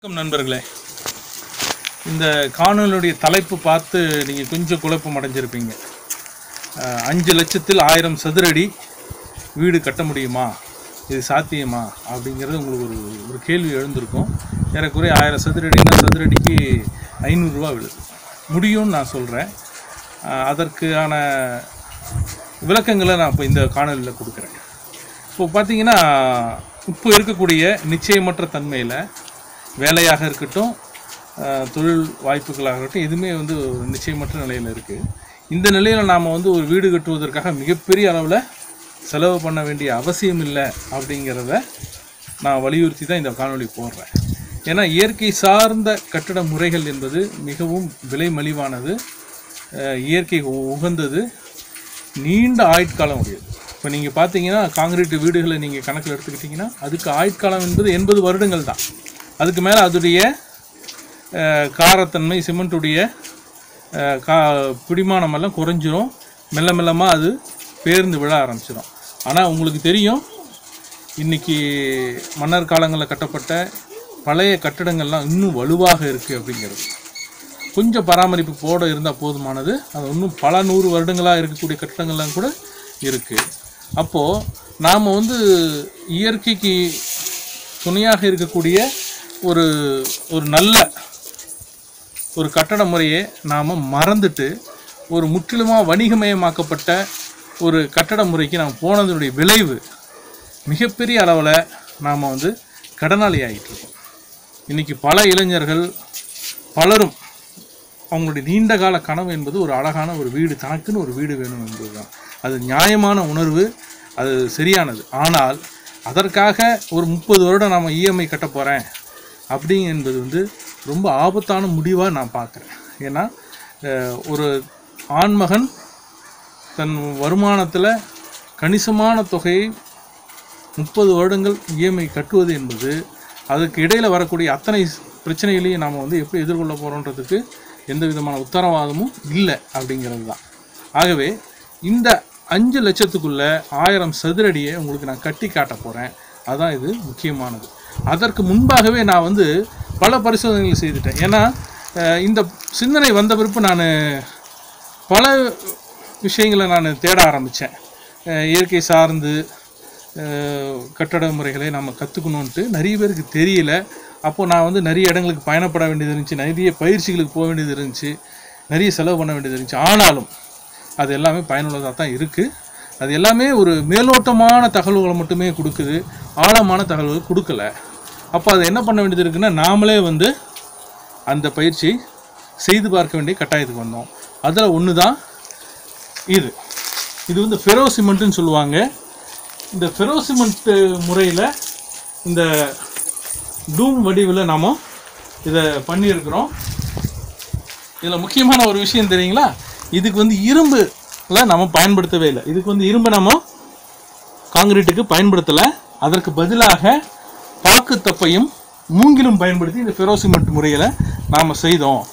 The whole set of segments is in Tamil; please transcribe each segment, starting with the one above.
வணக்கம் நண்பர்களே இந்த காணொலியுடைய தலைப்பு பார்த்து நீங்கள் கொஞ்சம் குழப்பம் அடைஞ்சிருப்பீங்க அஹ், அஞ்சு லட்சத்தில் ஆயிரம் சதுரடி வீடு கட்ட முடியுமா இது சாத்தியமா அப்படிங்கிறது உங்களுக்கு ஒரு ஒரு கேள்வி எழுந்திருக்கும் ஏறக்குறைய ஆயிரம் சதுரடினா சதுரடிக்கு ஐநூறுரூவா விழுது முடியும்னு நான் சொல்கிறேன் அதற்கான விளக்கங்களை நான் இப்போ இந்த காணொலியில் கொடுக்குறேன் இப்போ பார்த்தீங்கன்னா இப்போ இருக்கக்கூடிய நிச்சயமற்ற தன்மையில் வேலையாக இருக்கட்டும் அஹ், தொழில் வாய்ப்புகளாக இருக்கட்டும் எதுவுமே வந்து ஒரு நிச்சயமற்ற நிலையில் இருக்குது இந்த நிலையில் நாம் வந்து ஒரு வீடு கட்டுவதற்காக மிகப்பெரிய அளவில் செலவு பண்ண வேண்டிய அவசியம் இல்லை அப்படிங்கிறத நான் வலியுறுத்தி தான் இந்த காணொளி போடுறேன் ஏன்னா இயற்கை சார்ந்த கட்டட முறைகள் என்பது மிகவும் விலை மலிவானது அஹ், இயற்கை உ- உகந்தது நீண்ட ஆயுட்காலம் உடையது இப்போ நீங்கள் பார்த்தீங்கன்னா காங்கிரீட் வீடுகளை நீங்கள் கணக்கில் எடுத்துக்கிட்டிங்கன்னா அதுக்கு ஆயுட்காலம் என்பது எண்பது வருடங்கள் தான் அதுக்கு மேலே அதோடைய அஹ், காரத்தன்மை சிமெண்ட்டுடைய அஹ், கா பிடிமானம் எல்லாம் குறைஞ்சிரும் மெல்ல மெல்லமாக அது பேர்ந்து விழ ஆரம்பிச்சிடும் ஆனால் உங்களுக்கு தெரியும் இன்னைக்கு மன்னர் காலங்களில் கட்டப்பட்ட பழைய கட்டடங்கள்லாம் இன்னும் வலுவாக இருக்குது அப்படிங்கிறது கொஞ்சம் பராமரிப்பு போட இருந்தால் போதுமானது அது இன்னும் பல நூறு வருடங்களாக இருக்கக்கூடிய கட்டடங்கள்லாம் கூட இருக்குது அப்போது நாம் வந்து இயற்கைக்கு துணையாக இருக்கக்கூடிய ஒரு ஒரு நல்ல ஒரு கட்டட முறையை நாம் மறந்துட்டு ஒரு முற்றிலுமாக வணிகமயமாக்கப்பட்ட ஒரு கட்டட முறைக்கு நாம் போனதனுடைய விளைவு மிகப்பெரிய அளவில் நாம் வந்து கடனாளி ஆகிட்டு இருக்கோம் இன்றைக்கி பல இளைஞர்கள் பலரும் அவங்களுடைய நீண்ட கால கனவு என்பது ஒரு அழகான ஒரு வீடு தனக்குன்னு ஒரு வீடு வேணும் என்பதுதான் அது நியாயமான உணர்வு அது சரியானது ஆனால் அதற்காக ஒரு முப்பது வருடம் நாம் இஎம்ஐ கட்ட போகிறேன் அப்படி என்பது வந்து ரொம்ப ஆபத்தான முடிவாக நான் பார்க்குறேன் ஏன்னா அஹ், ஒரு ஆண்மகன் தன் வருமானத்தில் கணிசமான தொகையை முப்பது வருடங்கள் இஎம்ஐ கட்டுவது என்பது அதுக்கு இடையில் வரக்கூடிய அத்தனை பிரச்சனைகளையும் நாம் வந்து எப்படி எதிர்கொள்ள போகிறோன்றதுக்கு எந்த விதமான உத்தரவாதமும் இல்லை அப்படிங்கிறது தான் ஆகவே இந்த அஞ்சு லட்சத்துக்குள்ள ஆயிரம் சதுரடியை உங்களுக்கு நான் கட்டி காட்ட போகிறேன் அதான் இது முக்கியமானது அதற்கு முன்பாகவே நான் வந்து பல பரிசோதனைகள் செய்துட்டேன் ஏன்னா அஹ், இந்த சிந்தனை வந்த பிறப்பு நான் பல விஷயங்களை நான் தேட ஆரம்பித்தேன் இயற்கை சார்ந்து அஹ், கட்டட முறைகளை நம்ம கற்றுக்கணுன்ட்டு நிறைய பேருக்கு தெரியல அப்போ நான் வந்து நிறைய இடங்களுக்கு பயணப்பட வேண்டியது இருந்துச்சு நிறைய பயிற்சிகளுக்கு போக வேண்டியது இருந்துச்சு நிறைய செலவு பண்ண வேண்டியது இருந்துச்சு ஆனாலும் அது எல்லாமே பயனுள்ளதாக தான் இருக்குது அது எல்லாமே ஒரு மேலோட்டமான தகவல்களை மட்டுமே கொடுக்குது ஆழமான தகவல்கள் கொடுக்கல அப்போ அது என்ன பண்ண வேண்டியது இருக்குன்னா நாமளே வந்து அந்த பயிற்சியை செய்து பார்க்க வேண்டிய கட்டாயத்துக்கு வந்தோம் அதில் ஒன்று தான் இது இது வந்து ஃபெரோ சிமெண்ட்டுன்னு சொல்லுவாங்க இந்த ஃபெரோ சிமெண்ட் முறையில் இந்த டூம் வடிவில் நாம் இதை பண்ணியிருக்கிறோம் இதில் முக்கியமான ஒரு விஷயம் தெரியுங்களா இதுக்கு வந்து இரும்புல நம்ம பயன்படுத்தவே இல்லை இதுக்கு வந்து இரும்பை நம்ம காங்கிரீட்டுக்கு பயன்படுத்தலை அதற்கு பதிலாக பாக்கு தப்பையும் மூங்கிலும் பயன்படுத்தி இந்த ஃபெரோ சிமெண்ட் முறையில் நாம் செய்தோம்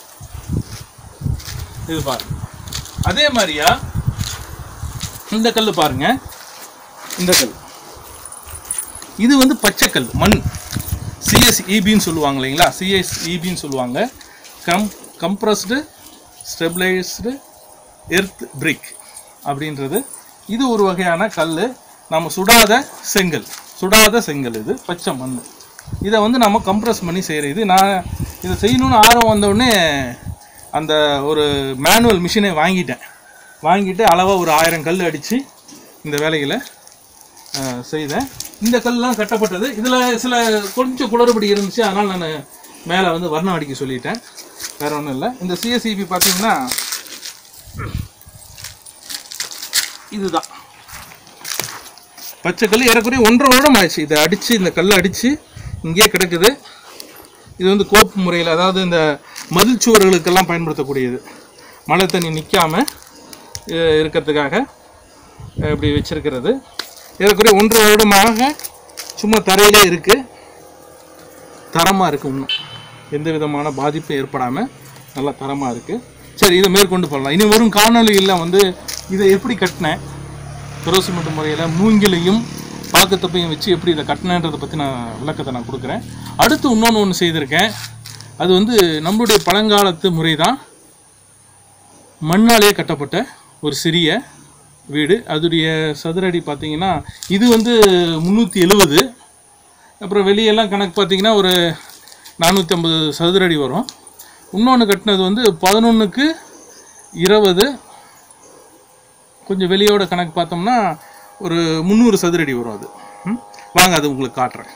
இது பாருங்க அதே மாதிரியா இந்த கல் பாருங்க இந்த கல் இது வந்து பச்சைக்கல் மண் சிஎஸ்இபின்னு சொல்லுவாங்க இல்லைங்களா சிஎஸ்இபின்னு சொல்லுவாங்க com compressed stabilised earth brick அப்படின்றது இது ஒரு வகையான கல் நம்ம சுடாத செங்கல் சுடாத செங்கல் இது பச்சை மண் இதை வந்து நம்ம கம்ப்ரஸ் பண்ணி செய்கிற இது நான் இதை செய்யணும்னு ஆர்வம் வந்தவுடனே அந்த ஒரு மேனுவல் மிஷினை வாங்கிட்டேன் வாங்கிட்டு அளவாக ஒரு ஆயிரம் கல் அடித்து இந்த வேலைகளை அஹ், செய்தேன் இந்த கல்லாம் கட்டப்பட்டது இதில் சில கொஞ்சம் குளறுபடி இருந்துச்சு அதனால் நான் மேலே வந்து வர்ணம் அடிக்க சொல்லிட்டேன் வேற ஒன்றும் இல்லை இந்த சிஎஸ்சிபி பார்த்தீங்கன்னா இதுதான் பச்சை கல் ஏறக்குறைய ஒன்றரை வருடம் ஆயிடுச்சு இதை அடித்து இந்த கல்லை அடித்து இங்கேயே கிடக்குது இது வந்து கோப்பு முறையில் அதாவது இந்த மதில் சுவர்களுக்கெல்லாம் பயன்படுத்தக்கூடியது மழை தண்ணி நிற்காம இருக்கிறதுக்காக அஹ், இப்படி வச்சிருக்கிறது ஏறக்குறைய ஒன்றரை வருடமாக சும்மா தரையிலே இருக்குது தரமாக இருக்குது இன்னும் எந்த விதமான பாதிப்பும் ஏற்படாமல் நல்லா தரமாக இருக்குது சரி இதை மேற்கொண்டு போடலாம் இனி வரும் காணொலிகளில் வந்து இதை எப்படி கட்டினேன் பெரோசிமெண்ட் முறையில் மூங்கிலையும் பாக்கு தப்பையும் வச்சு எப்படி இதை கட்டினன்றதை பற்றி நான் விளக்கத்தை நான் கொடுக்குறேன் அடுத்து இன்னொன்று ஒன்று செய்திருக்கேன் அது வந்து நம்மளுடைய பழங்காலத்து முறை தான் மண்ணாலேயே கட்டப்பட்ட ஒரு சிறிய வீடு அதோடைய சதுரடி பார்த்தீங்கன்னா இது வந்து முந்நூற்றி எழுவது அப்புறம் வெளியெல்லாம் கணக்கு பார்த்தீங்கன்னா ஒரு நானூற்றி ஐம்பது சதுரடி வரும் இன்னொன்று கட்டினது வந்து பதினொன்றுக்கு இருபது கொஞ்சம் வெளியோட கணக்கு பார்த்தோம்னா ஒரு முந்நூறு சதுரடி வரும் அது ம்? வாங்க அது உங்களுக்கு காட்டுறேன்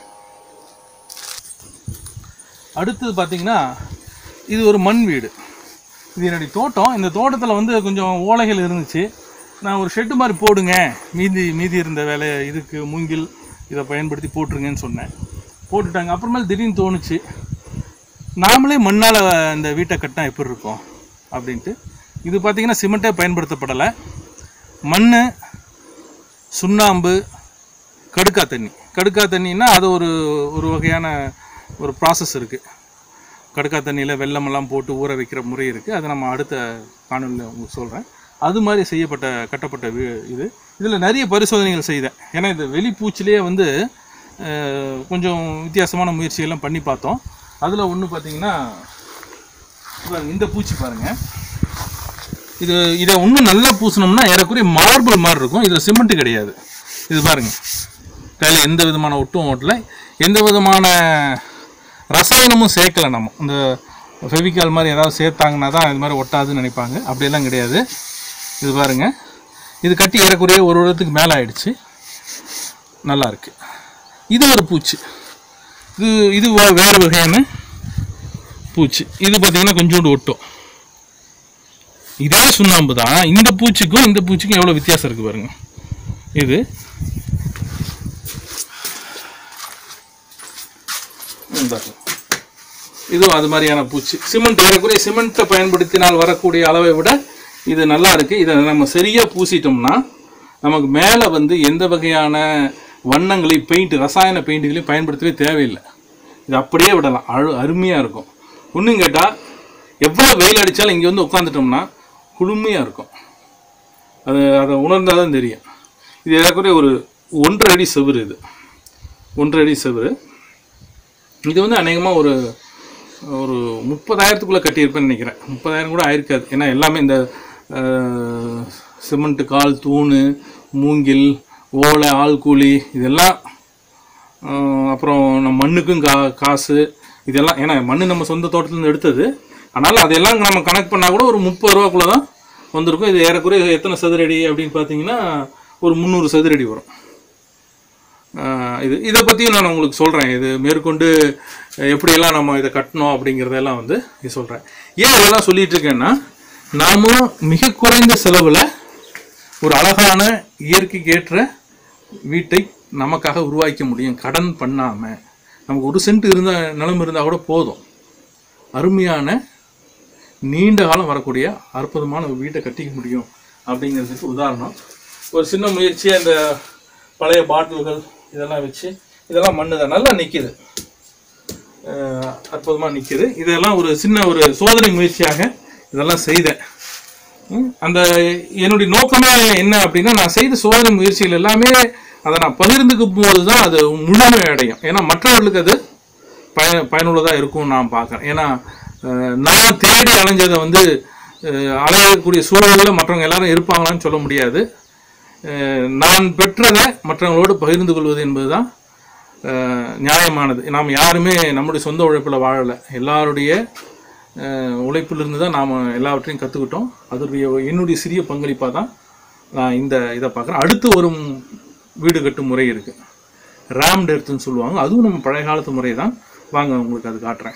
அடுத்தது பார்த்தீங்கன்னா இது ஒரு மண் வீடு இது என்னுடைய தோட்டம் இந்த தோட்டத்தில் வந்து கொஞ்சம் ஓலைகள் இருந்துச்சு நான் ஒரு ஷெட்டு மாதிரி போடுங்க மீதி மீதி இருந்த வேலை இதுக்கு மூங்கில் இதை பயன்படுத்தி போட்டுருங்கன்னு சொன்னேன் போட்டுட்டாங்க அப்புறமேல் திடீர்னு தோணுச்சு நாமளே மண்ணால் இந்த வீட்டை கட்டினா எப்படி இருக்கும் அப்படின்ட்டு இது பார்த்தீங்கன்னா சிமெண்ட்டே பயன்படுத்தப்படலை மண் சுண்ணாம்பு கடுக்கா தண்ணி கடுக்கா தண்ணின்னா அது ஒரு ஒரு வகையான ஒரு ப்ராசஸ் இருக்குது கடுக்கா தண்ணியில் வெள்ளமெல்லாம் போட்டு ஊற வைக்கிற முறை இருக்குது அதை நம்ம அடுத்த காணொலியில் உங்களுக்கு சொல்கிறேன் அது மாதிரி செய்யப்பட்ட கட்டப்பட்ட வீ இது இதில் நிறைய பரிசோதனைகள் செய்தேன் ஏன்னா இது வெளிப்பூச்சிலேயே வந்து அஹ், கொஞ்சம் வித்தியாசமான முயற்சியெல்லாம் பண்ணி பார்த்தோம் அதில் ஒன்று பார்த்தீங்கன்னா பாருங்க, இந்த பூச்சி பாருங்கள் இது இதை இன்னும் நல்லா பூசினோம்னா ஏறக்குறைய மார்பிள் மாதிரி இருக்கும் இதில் சிமெண்ட் கிடையாது இது பாருங்க கையில் எந்த விதமான ஒட்டும் ஓட்டல எந்த விதமான ரசாயனமும் சேர்க்கல நம்ம இந்த ஃபெவிகால் மாதிரி ஏதாவது சேர்த்தாங்கன்னா தான் இது மாதிரி ஒட்டாதுன்னு நினைப்பாங்க அப்படியெல்லாம் கிடையாது இது பாருங்க இது கட்டி ஏறக்குறைய ஒரு வருடத்துக்கு மேலே ஆயிடுச்சு நல்லா இருக்கு இது ஒரு பூச்சி இது இது வே- வேறு வகையான பூச்சி இது பார்த்தீங்கன்னா கொஞ்சோண்டு ஒட்டும் இதே சுண்ணாம்பு தான் இந்த பூச்சிக்கும் இந்த பூச்சிக்கும் எவ்வளோ வித்தியாசம் இருக்கு பாருங்க இது ம், பாருங்க. இதுவும் அது மாதிரியான பூச்சி சிமெண்ட் ஏறக்குறைய சிமெண்ட்டை பயன்படுத்தினால் வரக்கூடிய அளவை விட இது நல்லா இருக்கு இதை நம்ம சரியாக பூசிட்டோம்னா நமக்கு மேலே வந்து எந்த வகையான வண்ணங்களை பெயிண்ட் ரசாயன பெயிண்ட்டுகளையும் பயன்படுத்தவே தேவையில்லை இது அப்படியே விடலாம் அழு அருமையாக இருக்கும் ஒன்றும் கேட்டால் எவ்வளோ வெயில் அடித்தாலும் இங்கே வந்து உட்காந்துட்டோம்னா குளுமையாக இருக்கும் அது அதை உணர்ந்தால் தான் தெரியும் இது ஏறக்குறைய ஒரு ஒன்றரை அடி செவுரு இது ஒன்றரை அடி செவுரு இது வந்து அநேகமாக ஒரு ஒரு முப்பதாயிரத்துக்குள்ளே கட்டியிருப்பேன்னு நினைக்கிறேன் முப்பதாயிரம் கூட ஆயிருக்காது ஏன்னா எல்லாமே இந்த சிமெண்ட்டு கால் தூண் மூங்கில் ஓலை ஆள் கூலி இதெல்லாம் ஆஹ் அப்புறம் நம்ம மண்ணுக்கும் கா காசு இதெல்லாம் ஏன்னா மண் நம்ம சொந்த தோட்டத்துலேருந்து எடுத்தது அதனால் அதெல்லாம் நம்ம கணக்கு பண்ணால் கூட ஒரு முப்பது ரூபாக்குள்ளே தான் வந்திருக்கும் இது ஏறக்குறைய எத்தனை சதுரடி அப்படின்னு பார்த்தீங்கன்னா ஒரு முந்நூறு சதுரடி வரும் ஆஹ் இது இதை பற்றியும் நான் உங்களுக்கு சொல்கிறேன் இது மேற்கொண்டு எப்படியெல்லாம் நம்ம இதை கட்டணும் அப்படிங்கிறதெல்லாம் வந்து இது சொல்கிறேன் ஏன் இதெல்லாம் சொல்லிட்டு இருக்கேன்னா நாமும் மிக குறைந்த செலவில் ஒரு அழகான இயற்கைக்கு ஏற்ற வீட்டை நமக்காக உருவாக்க முடியும் கடன் பண்ணாமல் நமக்கு ஒரு சென்ட் இருந்த நிலம் இருந்தால் கூட போதும் அருமையான நீண்ட காலம் வரக்கூடிய அற்புதமான ஒரு வீட்டை கட்டிக்க முடியும் அப்படிங்கிறதுக்கு உதாரணம் ஒரு சின்ன முயற்சியாக இந்த பழைய பாட்டில்கள் இதெல்லாம் வச்சு இதெல்லாம் மண்ணு தான் நல்லா நிற்கிது அற்புதமாக நிற்கிது இதெல்லாம் ஒரு சின்ன ஒரு சோதனை முயற்சியாக இதெல்லாம் செய்தேன் ம், அந்த என்னுடைய நோக்கமே என்ன அப்படின்னா நான் செய்த சோதனை முயற்சிகள் எல்லாமே அதை நான் பகிர்ந்துக்கும் போது தான் அது முழுமை அடையும் ஏன்னா மற்றவர்களுக்கு அது பய பயனுள்ளதாக இருக்கும்னு நான் பார்க்குறேன் ஏன்னா அஹ், நான் தேடி அலைஞ்சதை வந்து அஹ், அலையக்கூடிய சூழலில் மற்றவங்க எல்லாரும் இருப்பாங்களான்னு சொல்ல முடியாது அஹ், நான் பெற்றதை மற்றவங்களோடு பகிர்ந்து கொள்வது என்பது தான் நியாயமானது நாம் யாருமே நம்முடைய சொந்த உழைப்பில் வாழலை எல்லாருடைய அஹ், உழைப்பிலிருந்து தான் நாம் எல்லாவற்றையும் கற்றுக்கிட்டோம் அதனுடைய என்னுடைய சிறிய பங்களிப்பாக தான் நான் இந்த இதை பார்க்குறேன் அடுத்து ஒரு ம்- வீடு கட்டும் முறை இருக்குது ரேம் டெர்த்துன்னு சொல்லுவாங்க அதுவும் நம்ம பழைய காலத்து முறை தான் வாங்க உங்களுக்கு அது காட்டுறேன்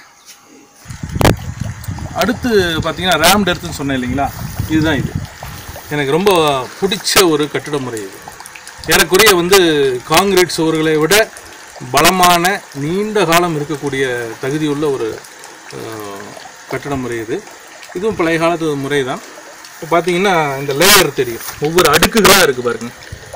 அடுத்து பார்த்தீங்கன்னா ரேம் டெர்த்துன்னு சொன்னேன் இல்லைங்களா இதுதான் இது எனக்கு ரொம்ப பிடிச்ச ஒரு கட்டிட முறை இது ஏறக்குறைய வந்து காங்கிரீட் சுவர்களை விட பலமான நீண்ட காலம் இருக்கக்கூடிய தகுதியுள்ள ஒரு அஹ், கட்டிட முறை இது இதுவும் பழைய காலத்து முறை தான் இப்போ பார்த்தீங்கன்னா இந்த லேயர் தெரியும் ஒவ்வொரு அடுக்குகளாக இருக்குது பாருங்க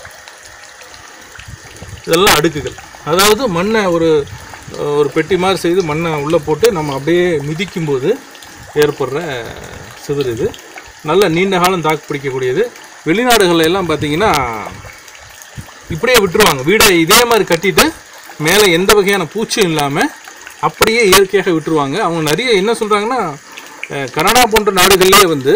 இதெல்லாம் அடுக்குகள் அதாவது மண்ணை ஒரு அஹ், ஒரு பெட்டி மாதிரி செய்து மண்ணை உள்ளே போட்டு நம்ம அப்படியே மிதிக்கும்போது ஏற்படுற சிதறு இது நல்ல நீண்ட காலம் தாக்கு பிடிக்கக்கூடியது வெளிநாடுகள்ல எல்லாம் பார்த்தீங்கன்னா இப்படியே விட்டுருவாங்க வீடை இதே மாதிரி கட்டிட்டு மேலே எந்த வகையான பூச்சும் இல்லாமல் அப்படியே இயற்கையாக விட்டுருவாங்க அவங்க நிறைய என்ன சொல்கிறாங்கன்னா கனடா போன்ற நாடுகள்லேயே வந்து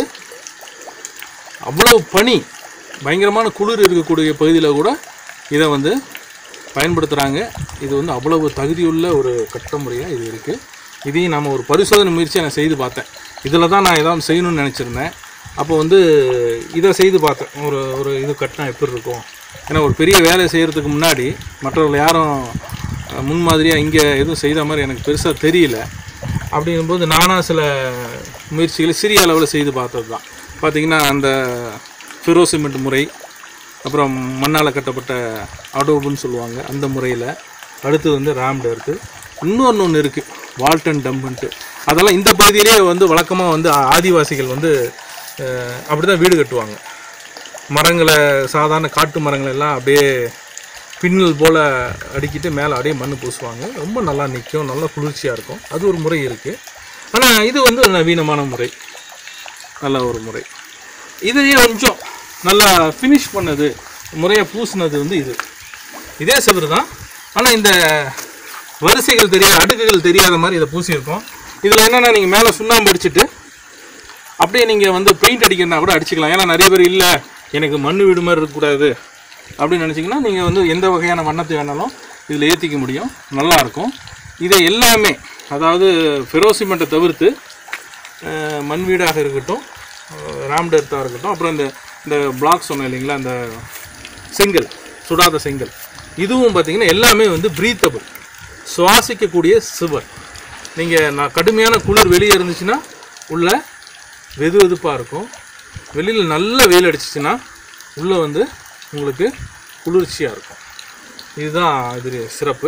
அவ்வளவு பனி பயங்கரமான குளிர் இருக்கக்கூடிய பகுதியில் கூட இதை வந்து பயன்படுத்துகிறாங்க இது வந்து அவ்வளவு தகுதியுள்ள ஒரு கட்ட முறையாக இது இருக்குது இதையும் நம்ம ஒரு பரிசோதனை முயற்சியை நான் செய்து பார்த்தேன் இதில் தான் நான் ஏதாவது செய்யணும்னு நினச்சிருந்தேன் அப்போ வந்து இதை செய்து பார்த்தேன் ஒரு ஒரு இது கட்டினா எப்படி இருக்கும் ஏன்னா ஒரு பெரிய வேலை செய்கிறதுக்கு முன்னாடி மற்றவர்கள் யாரும் அஹ், முன்மாதிரியாக இங்கே எதுவும் செய்த மாதிரி எனக்கு பெருசாக தெரியல அப்படிங்கும்போது நானாக சில முயற்சிகளை சிறிய அளவில் செய்து பார்த்தது தான் பார்த்திங்கன்னா அந்த ஃபெரோ சிமெண்ட் முறை அப்புறம் மண்ணால் கட்டப்பட்ட அடோபுன்னு சொல்லுவாங்க அந்த முறையில் அடுத்து வந்து ராம்டு இருக்குது இன்னொன்று ஒன்று இருக்குது வால்டன் டம்புன்ட்டு அதெல்லாம் இந்த பகுதியிலே வந்து வழக்கமாக வந்து ஆ- ஆதிவாசிகள் வந்து அப்படி தான் வீடு கட்டுவாங்க மரங்களை சாதாரண காட்டு மரங்களை எல்லாம் அப்படியே பின்னல் போல் அடிக்கிட்டு மேலே அப்படியே மண் பூசுவாங்க ரொம்ப நல்லா நிற்கும் நல்லா குளிர்ச்சியாக இருக்கும் அது ஒரு முறை இருக்குது ஆனால் இது வந்து நவீனமான முறை நல்ல ஒரு முறை இதையே கொஞ்சம் நல்லா ஃபினிஷ் பண்ணது முறையாக பூசினது வந்து இது இதே செவரு தான் ஆனால் இந்த வரிசைகள் தெரியாத அடுக்குகள் தெரியாத மாதிரி இதை பூசியிருக்கோம் இதில் என்னென்னா நீங்கள் மேலே சுண்ணாம்பு அடிச்சிட்டு அப்படியே நீங்கள் வந்து பெயிண்ட் அடிக்கிறனா கூட அடிச்சுக்கலாம் ஏன்னா நிறைய பேர் இல்லை எனக்கு மண் வீடு மாதிரி இருக்கக்கூடாது அப்படின்னு நினச்சிங்கன்னா நீங்கள் வந்து எந்த வகையான வண்ணத்தை வேணாலும் இதில் ஏற்றிக்க முடியும் நல்லாயிருக்கும் இதை எல்லாமே அதாவது ஃபெரோசிமெண்ட்டை தவிர்த்து அஹ், மண் வீடாக இருக்கட்டும் ராம்டர்த்தாக இருக்கட்டும் அப்புறம் இந்த இந்த பிளாக் சொன்னேன் இல்லைங்களா அந்த செங்கல் சுடாத செங்கல் இதுவும் பார்த்தீங்கன்னா எல்லாமே வந்து பிரீத்தபிள் சுவாசிக்கக்கூடிய சுவர் நீங்கள் நான் கடுமையான குளிர் வெளியே இருந்துச்சுன்னா உள்ள வெது வெதுப்பாக இருக்கும் வெளியில் நல்ல வெயில் அடிச்சிச்சுன்னா உள்ளே வந்து உங்களுக்கு குளிர்ச்சியாக இருக்கும் இதுதான் இது சிறப்பு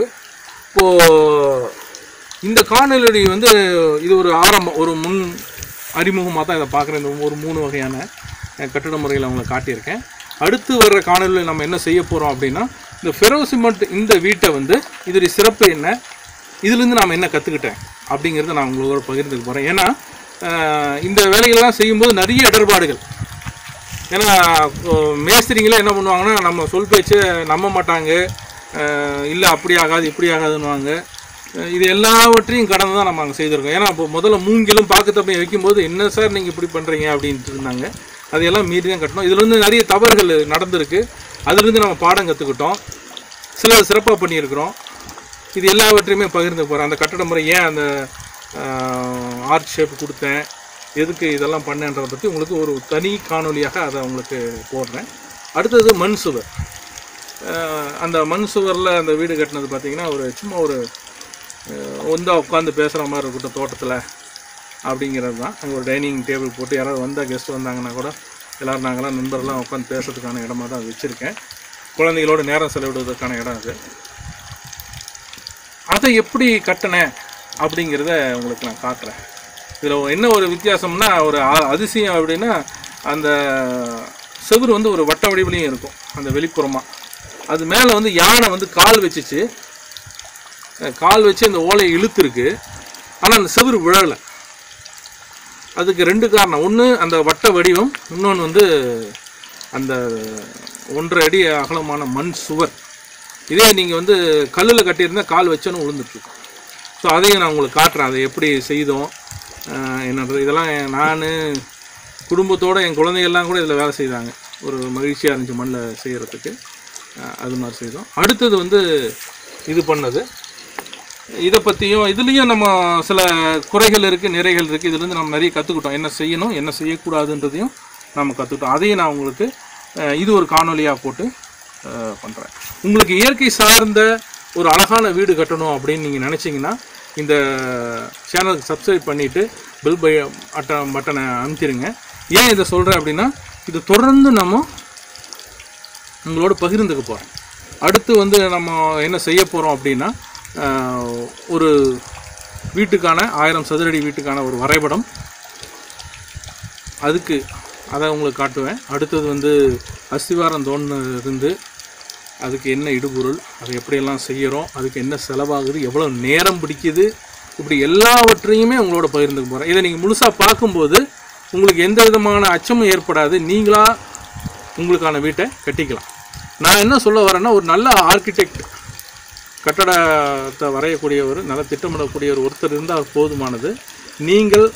இப்போது இந்த காணொலி வந்து இது ஒரு ஆரம்பம் ஒரு முன் அறிமுகமாக தான் இதை பார்க்குறேன் இந்த ஒரு மூணு வகையான அஹ், கட்டிட முறைகளை உங்களுக்கு காட்டியிருக்கேன் அடுத்து வர்ற காணொலியில் நம்ம என்ன செய்ய போகிறோம் அப்படின்னா இந்த ஃபெரோ சிமெண்ட் இந்த வீட்டை வந்து இதோடைய சிறப்பு என்ன இதுலேருந்து நாம் என்ன கற்றுக்கிட்டேன் அப்படிங்கிறத நான் உங்களோட பகிர்ந்துக்க போகிறேன் ஏன்னா அஹ், இந்த வேலைகள்லாம் செய்யும்போது நிறைய இடர்பாடுகள் ஏன்னா அஹ், மேஸ்திரிங்களே என்ன பண்ணுவாங்கன்னா நம்ம சொல் பேச்சை நம்ப மாட்டாங்க இல்லை அப்படி ஆகாது இப்படி ஆகாதுன்னுவாங்க அஹ், இது எல்லாவற்றையும் கடந்து தான் நம்ம அங்கே செய்திருக்கோம் ஏன்னா இப்போ முதல்ல மூங்கிலும் பார்க்க தப்பையும் வைக்கும்போது என்ன சார் நீங்கள் இப்படி பண்ணுறீங்க அப்படின்ட்டு இருந்தாங்க அதையெல்லாம் மீறி தான் கட்டணும் இதுல இருந்து நிறைய தவறுகள் நடந்திருக்கு அதுலேருந்து நம்ம பாடம் கற்றுக்கிட்டோம் சில சிறப்பாக பண்ணியிருக்கிறோம் இது எல்லாவற்றையுமே பகிர்ந்து போகிறேன் அந்த கட்டட முறை ஏன் அந்த ஆர்ட் ஷேப் கொடுத்தேன் எதுக்கு இதெல்லாம் பண்ணேன்றதை பற்றி உங்களுக்கு ஒரு தனி காணொளியாக அதை உங்களுக்கு போடுறேன் அடுத்தது மண் சுவர் ஆஹ் அந்த மண் சுவரில் அந்த வீடு கட்டினது பார்த்தீங்கன்னா ஒரு சும்மா ஒரு ஒந்தா உட்காந்து பேசுகிற மாதிரி இருக்கட்டும் தோட்டத்தில் அப்படிங்கிறது தான் அங்கே ஒரு டைனிங் டேபிள் போட்டு யாராவது வந்தால் கெஸ்ட் வந்தாங்கன்னா கூட எல்லோரும் நாங்களாம் நண்பர்லாம் உட்காந்து பேசுறதுக்கான இடமா தான் அது வச்சுருக்கேன் குழந்தைகளோட நேரம் செலவிடுவதற்கான இடம் அது அதை எப்படி கட்டினேன் அப்படிங்கிறத உங்களுக்கு நான் காட்டுறேன் இதில் என்ன ஒரு வித்தியாசம்னா ஒரு அ- அதிசயம் அப்படின்னா அந்த செவுரு வந்து ஒரு வட்ட வடிவிலையும் இருக்கும் அந்த வெளிப்புறமாக அது மேலே வந்து யானை வந்து கால் வச்சுச்சு அஹ் கால் வச்சு அந்த ஓலையை இழுத்துருக்கு ஆனால் அந்த செவுரு விழலை அதுக்கு ரெண்டு காரணம் ஒன்று அந்த வட்ட வடிவம் இன்னொன்று வந்து அந்த ஒன்றரை அடி அகலமான மண் சுவர் இதே நீங்கள் வந்து கல்லில் கட்டியிருந்தா கால் வச்சோன்னு விழுந்துட்டுருக்கும் ஸோ அதையும் நான் உங்களுக்கு காட்டுறேன் அதை எப்படி செய்தோம் ஆஹ் என்னன்றது இதெல்லாம் நான் குடும்பத்தோடு என் குழந்தைகள்லாம் கூட இதில் வேலை செய்தாங்க ஒரு மகிழ்ச்சியாக இருந்துச்சு மண்ணில் செய்கிறதுக்கு அது மாதிரி செய்தோம் அடுத்தது வந்து இது பண்ணது இதை பற்றியும் இதுலேயும் நம்ம சில குறைகள் இருக்குது நிறைகள் இருக்குது இதுலேருந்து நம்ம நிறைய கற்றுக்கிட்டோம் என்ன செய்யணும் என்ன செய்யக்கூடாதுன்றதையும் நம்ம கற்றுக்கிட்டோம் அதையும் நான் உங்களுக்கு அஹ், இது ஒரு காணொலியாக போட்டு பண்ணுறேன் உங்களுக்கு இயற்கை சார்ந்த ஒரு அழகான வீடு கட்டணும் அப்படின்னு நீங்கள் நினச்சிங்கன்னா இந்த சேனலுக்கு சப்ஸ்கிரைப் பண்ணிவிட்டு பெல் பை அட்ட பட்டனை அமுத்திடுங்க ஏன் இதை சொல்கிறேன் அப்படின்னா இது தொடர்ந்து நம்ம உங்களோட பகிர்ந்துக்க போகிறேன் அடுத்து வந்து நம்ம என்ன செய்ய போகிறோம் அப்படின்னா ஆஹ், ஒரு வீட்டுக்கான ஆயிரம் சதுரடி வீட்டுக்கான ஒரு வரைபடம் அதுக்கு அதை உங்களுக்கு காட்டுவேன் அடுத்தது வந்து அஸ்திவாரம் தோணுனது இருந்து அதுக்கு என்ன இடுபொருள் அதை எப்படியெல்லாம் செய்கிறோம் அதுக்கு என்ன செலவாகுது எவ்வளோ நேரம் பிடிக்குது இப்படி எல்லாவற்றையுமே உங்களோட பகிர்ந்துக்க போகிறேன் இதை நீங்கள் முழுசாக பார்க்கும்போது உங்களுக்கு எந்த விதமான அச்சமும் ஏற்படாது நீங்களாக உங்களுக்கான வீட்டை கட்டிக்கலாம் நான் என்ன சொல்ல வரேன்னா ஒரு நல்ல ஆர்கிடெக்ட் கட்டடத்தை வரையக்கூடியவர் நல்ல திட்டமிடக்கூடியவர் ஒருத்தர் இருந்தால் போதுமானது நீங்கள்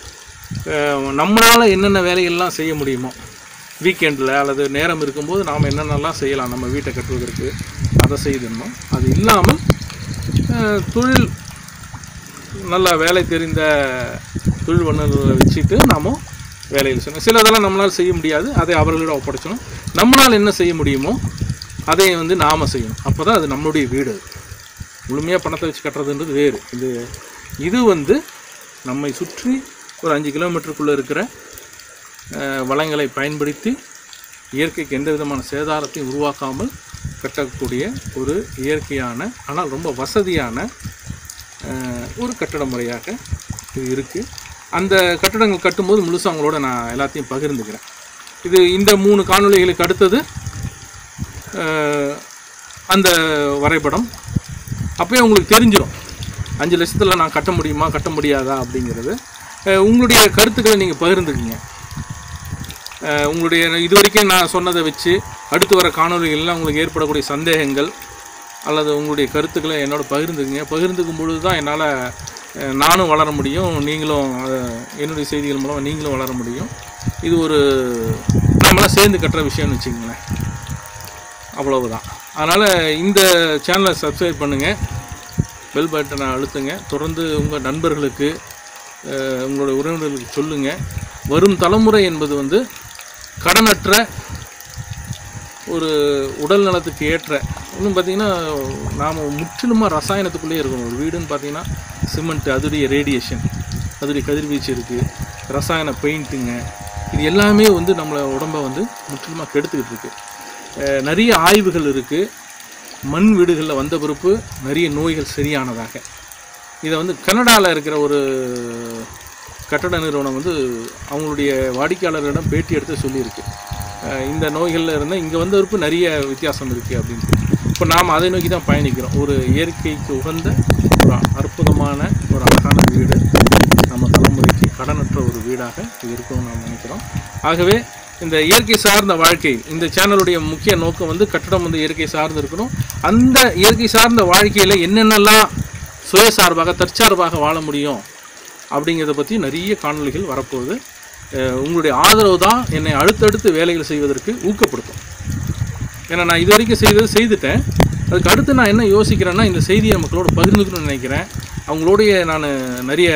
நம்மளால் என்னென்ன வேலைகள்லாம் செய்ய முடியுமோ வீக்கெண்டில் அல்லது நேரம் இருக்கும்போது நாம் என்னென்னலாம் செய்யலாம் நம்ம வீட்டை கட்டுவதற்கு அதை செய்திடணும் அது இல்லாமல் அஹ், தொழில் நல்ல வேலை தெரிந்த தொழில் வல்லுநர்களை வச்சுட்டு நாம வேலையில் செய்யணும் சிலதெல்லாம் நம்மளால் செய்ய முடியாது அதை அவர்களிடம் ஒப்படைச்சணும் நம்மளால் என்ன செய்ய முடியுமோ அதை வந்து நாம் செய்யணும் அப்போ தான் அது நம்மளுடைய வீடு அது முழுமையாக பணத்தை வச்சு கட்டுறதுன்றது வேறு இது இது வந்து நம்மை சுற்றி ஒரு அஞ்சு கிலோமீட்டருக்குள்ளே இருக்கிற அஹ், வளங்களை பயன்படுத்தி இயற்கைக்கு எந்த விதமான சேதாரத்தையும் உருவாக்காமல் கட்டக்கூடிய ஒரு இயற்கையான ஆனால் ரொம்ப வசதியான அஹ், ஒரு கட்டட முறையாக இது இருக்குது அந்த கட்டடங்கள் கட்டும்போது முழுசாக அவங்களோட நான் எல்லாத்தையும் பகிர்ந்துக்கிறேன் இது இந்த மூணு காணொளிகளுக்கு அடுத்தது அஹ், அந்த வரைபடம் அப்போயே உங்களுக்கு தெரிஞ்சிடும் அஞ்சு லட்சத்தில் நான் கட்ட முடியுமா கட்ட முடியாதா அப்படிங்கிறது அஹ், உங்களுடைய கருத்துக்களை நீங்கள் பகிர்ந்துக்குங்க அஹ், உங்களுடைய இது வரைக்கும் நான் சொன்னதை வச்சு அடுத்து வர காணொளிகள்லாம் உங்களுக்கு ஏற்படக்கூடிய சந்தேகங்கள் அல்லது உங்களுடைய கருத்துக்களை என்னோட பகிர்ந்துக்குங்க பகிர்ந்துக்கும் பொழுது தான் என்னால் நானும் வளர முடியும் நீங்களும் அஹ், என்னுடைய செய்திகள் மூலம் நீங்களும் வளர முடியும் இது ஒரு நம்மளாம் சேர்ந்து கட்டுற விஷயம்னு வச்சுக்கோங்களேன் அவ்வளவுதான் அதனால் இந்த சேனலை சப்ஸ்கிரைப் பண்ணுங்கள் பெல் பட்டனை அழுத்துங்க தொடர்ந்து உங்கள் நண்பர்களுக்கு அஹ், உங்களுடைய உறவினர்களுக்கு சொல்லுங்கள் வரும் தலைமுறை என்பது வந்து கடனற்ற ஒரு உடல் நலத்துக்கு ஏற்ற இன்னும் பார்த்தீங்கன்னா நாம் முற்றிலுமாக ரசாயனத்துக்குள்ளேயே இருக்கணும் ஒரு வீடுன்னு பார்த்தீங்கன்னா சிமெண்ட் அதோடைய ரேடியேஷன் அதோடைய கதிர்வீச்சு இருக்குது ரசாயன பெயிண்ட்டுங்க இது எல்லாமே வந்து நம்மளை உடம்பை வந்து முற்றிலுமாக கெடுத்துக்கிட்டு இருக்கு அஹ் நிறைய ஆய்வுகள் இருக்குது மண் வீடுகளில் வந்த பிறப்பு நிறைய நோய்கள் சரியானதாக இதை வந்து கனடாவில் இருக்கிற ஒரு கட்டட நிறுவனம் வந்து அவங்களுடைய வாடிக்கையாளர்களிடம் பேட்டி எடுத்து சொல்லியிருக்கு அஹ் இந்த நோய்களில் இருந்தால் இங்கே வந்த பிறப்பு நிறைய வித்தியாசம் இருக்குது அப்படின்னு இப்போ நாம் அதை நோக்கி தான் பயணிக்கிறோம் ஒரு இயற்கைக்கு உகந்த ஒரு அற்புதமான ஒரு அழகான வீடு நம்ம தலைமுறைக்கு கடனற்ற ஒரு வீடாக இது இருக்கும்னு நாம் நினைக்கிறோம் ஆகவே இந்த இயற்கை சார்ந்த வாழ்க்கை இந்த சேனலுடைய முக்கிய நோக்கம் வந்து கட்டடம் வந்து இயற்கை சார்ந்து இருக்கணும் அந்த இயற்கை சார்ந்த வாழ்க்கையில் என்னென்னலாம் சுயசார்பாக தற்சார்பாக வாழ முடியும் அப்படிங்கிறத பற்றி நிறைய காணொளிகள் வரப்போகுது அஹ் உங்களுடைய ஆதரவு தான் என்னை அடுத்தடுத்து வேலைகள் செய்வதற்கு ஊக்கப்படுத்தும் ஏன்னா நான் இது வரைக்கும் செய்தது செய்துட்டேன் அதுக்கு அடுத்து நான் என்ன யோசிக்கிறேன்னா இந்த செய்தியை மக்களோட பகிர்ந்துக்கணும்னு நினைக்கிறேன் அவங்களோடைய நான் நிறைய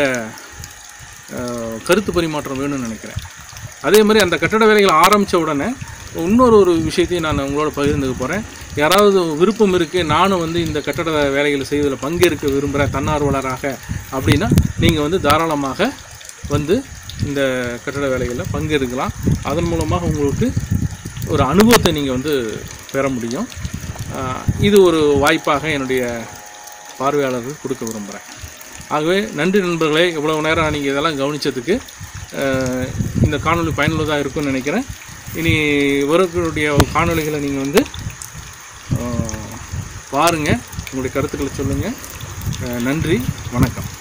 அஹ், கருத்து பரிமாற்றம் வேணும்னு நினைக்கிறேன் அதே மாதிரி அந்த கட்டட வேலைகள் ஆரம்பித்த உடனே இன்னொரு ஒரு விஷயத்தையும் நான் உங்களோட பகிர்ந்துக்க போகிறேன் யாராவது விருப்பம் இருக்குது நானும் வந்து இந்த கட்டட வேலைகளை செய்வதில் பங்கேற்க விரும்புகிறேன் தன்னார்வலராக அப்படின்னா நீங்கள் வந்து தாராளமாக வந்து இந்த கட்டட வேலைகளில் பங்கெடுக்கலாம் அதன் மூலமாக உங்களுக்கு ஒரு அனுபவத்தை நீங்கள் வந்து பெற முடியும் ஆஹ் இது ஒரு வாய்ப்பாக என்னுடைய பார்வையாளர்களுக்கு கொடுக்க விரும்புகிறேன் ஆகவே நன்றி நண்பர்களே இவ்வளவு நேரம் நீங்கள் இதெல்லாம் கவனித்ததுக்கு இந்த காணொளி பயனுள்ளதாக இருக்கும்னு நினைக்கிறேன் இனி வரக்கூடிய காணொளிகளை நீங்கள் வந்து பாருங்கள் உங்களுடைய கருத்துக்களை சொல்லுங்கள் நன்றி வணக்கம்